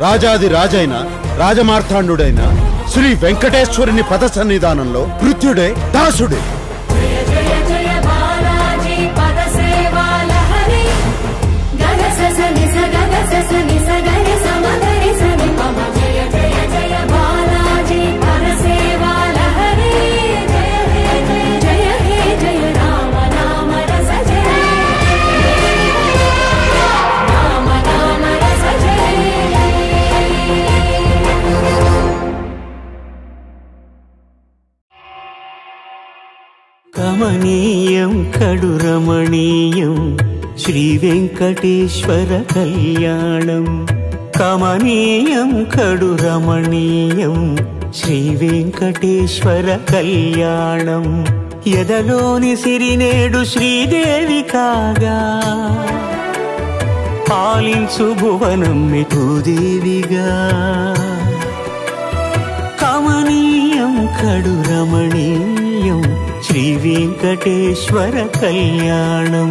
రాజాది రాజైన రాజమార్తాండుడైన శ్రీ వెంకటేశ్వరుని పద సన్నిధానంలో కృత్యుడే దాసుడే జయ జయ జయ బాలాజీ పద సేవా లహరి గగ సస నిస గగ సస నిస గరి సమగరి సని మమ జయ జయ జయ బాలాజీ పద సేవా లహరి జయ హే జయ జయ హే జయ రామ నామ రస జయ రామ నామ రస జయ కమనీయం కడు రమణీయం శ్రీ వెంకటేశ్వర కళ్యాణం కమనీయం కడు రమణీయం శ్రీ వెంకటేశ్వర కళ్యాణం ఎదలోని సిరినేడు శ్రీదేవి కాగా పాలించు భువనం మిఠుదేవిగా కమనీయం కడు రమణీయం శ్రీ వెంకటేశ్వర కళ్యాణం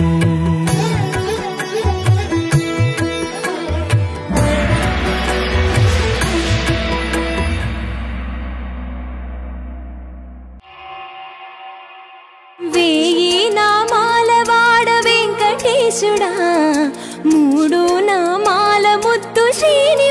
వేయి నామాల వాడ వెంకటేశుడా మూడు నామాల ముద్దు శ్రీని